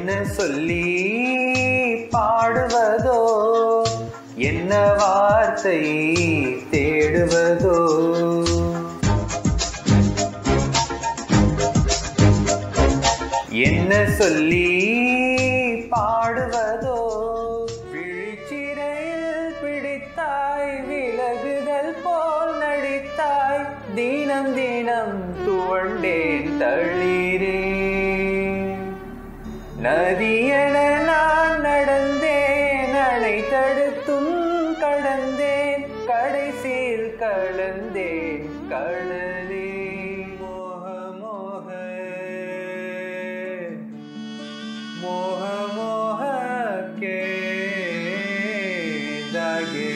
என்ன சொல்லி பாடுவதோ என்ன வார்த்தை தேடுவதோ என்ன சொல்லி பாடுவதோ விழிச்சிறையில் பிடித்தாய் விலகுதல் போல் நடித்தாய் தினம் தினம் துவண்டேன் தளிரே நதியென நான் நடந்தேன் அணை தடுத்தும் கடந்தேன் கடைசியில் கலந்தேன் கடலே மோக மோக मोह मोह के धागे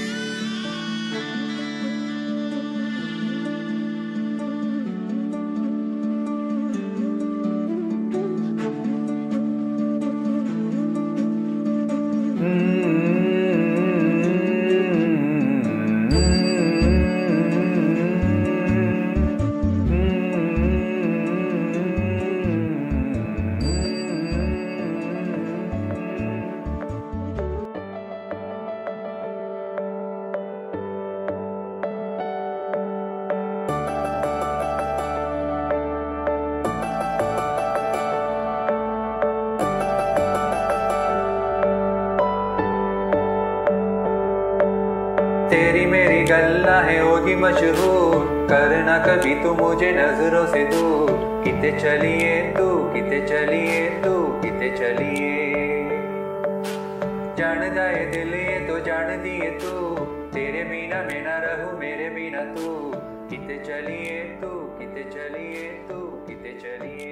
तेरी मेरी गल्ला है होगी मशहूर करना कभी तू मुझे नजरों से दूर किते चलिए तू किते चलिए तू किते चलिए जान जाए दिल ये तो जान दिए तू तेरे बिना मैं ना रहूं मेरे बिना तू किते चलिए तू किते चलिए तू किते चलिए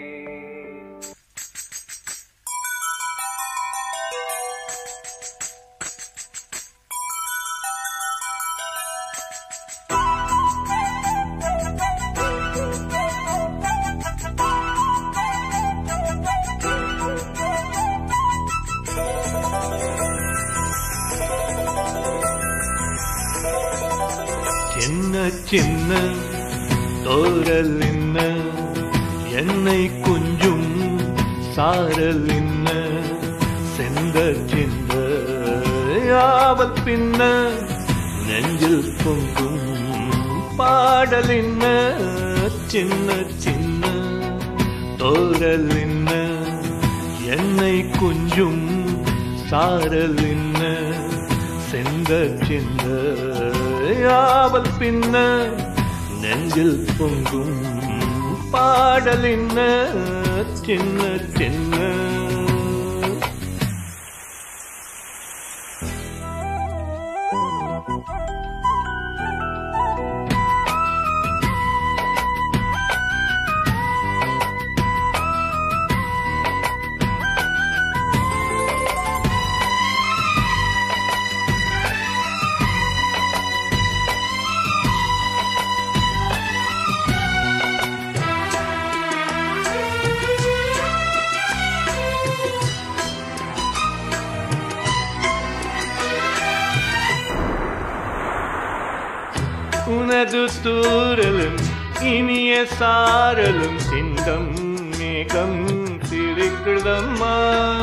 சின்ன சின்ன தோரல் என்ன என்னை குஞ்சும் சாரல் என்ன செந்த சிந்த ஆவல் பின்ன நெஞ்சில் பொங்கும் பாடல் என்ன சின்ன சின்ன தோரல் என்ன என்னை குஞ்சும் சாரல் என்ன செந்த சிந்த ஆவல் பின்ன நெஞ்சில் பொங்கும் பாடல் என்ன சின்ன சின்ன உனது தூரலும் இனிய சாரலும் சிந்தம் மேகம் சிரிக்கிறதம்மா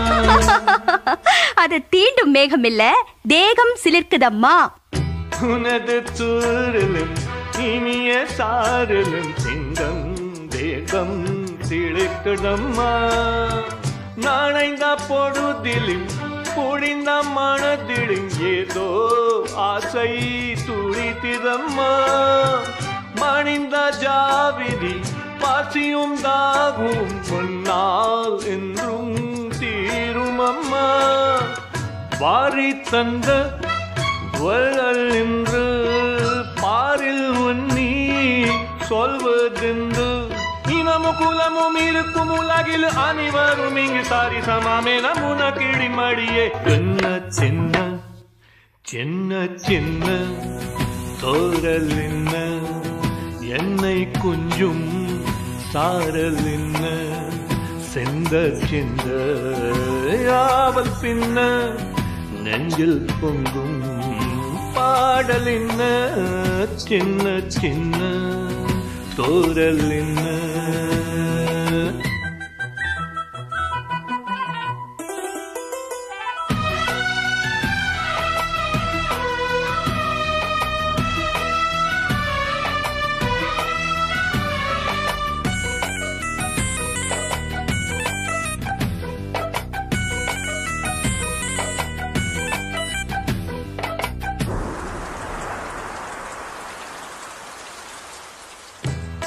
அது தீண்டும் மேகம் இல்ல தேகம் சிலிர்க்குதம்மா உனது தூரலும் இனிய சாரலும் சிந்தம் தேகம் சிரிக்கிறதம்மா நாளைந்த பொழுதிலும் பொழிந்த மனதிலும் ஏதோ ஆசை துடித்திதம்மா மணிந்த ஜாவிதி பசியும் தாகும் முன்னால் என்றும் தீரும் அம்மா வாரி தந்த வள்ளல் என்று பாரில் உன்னி சொல்வதென்று இனமும் குலமும் இருக்கும் உலகில் அனைவரும் இங்கு சாரி சமாமே நமுன கிழிமடியே சின்ன சின்ன சின்ன சின்ன தோரல் என்ன என்னை குஞ்சும் சாரல் என்ன செந்த சிந்த ஆவல் பின்ன நெஞ்சில் பொங்கும் பாடல் என்ன சின்ன சின்ன தோரல் என்ன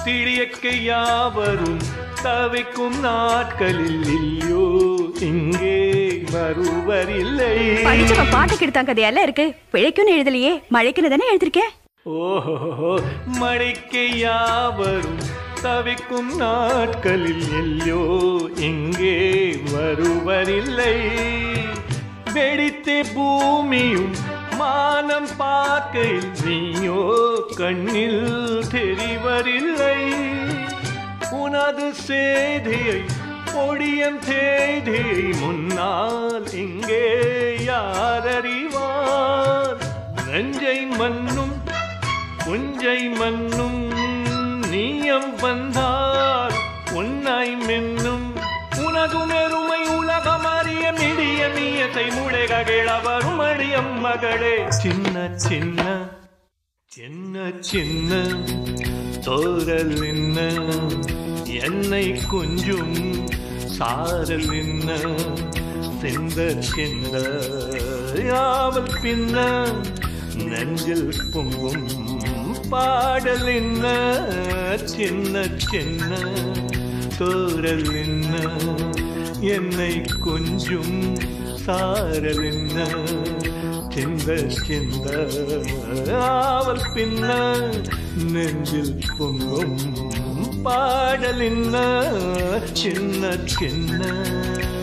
திடியக்கு யாவரும் தவிக்கும் நாட்களில் இல்லையோ இங்கே வருவரில்லை படிச்சவன் பாட்டு கெடுத்தான் கதையெல்லாம் இருக்கு பிழைக்குன்னு எழுதலையே மழைக்குன்னு தானே எழுதிருக்கேன் ஓஹோ மழைக்கு யாவரும் தவிக்கும் நாட்களில் எல்லோ இங்கே வருவரில்லை வெடித்தே பூமியும் மானம் பார்க்கையில் நீயோ கண்ணில் தெரிவரில்லை உனது சேதியை பொடியன் தேதியை முன்னால் இங்கே யாரறிவார் நெஞ்சை மண்ணும் புஞ்சை மண்ணும் நீயம் வந்தால் உன்னாய் மின்னும் உனதுணருமை உலகம் அறிய மிடிய மீயத்தை முளைக கிழவரும் அடியம் மகளே சின்ன சின்ன சின்ன சின்ன தோரல் நின்ன என்னை கொஞ்சம் சாரல் நின்ன சிந்த சிந்த யாவல் பின்ன நெஞ்சில் பொங்கும் பாடல் என்ன சின்ன சின்ன தோரல் என்ன என்னை கொஞ்சம் சாரல் என்ன சிந்த சிந்த ஆவல் பின்ன நெஞ்சில் பொங்கும் பாடல் என்ன சின்ன சின்ன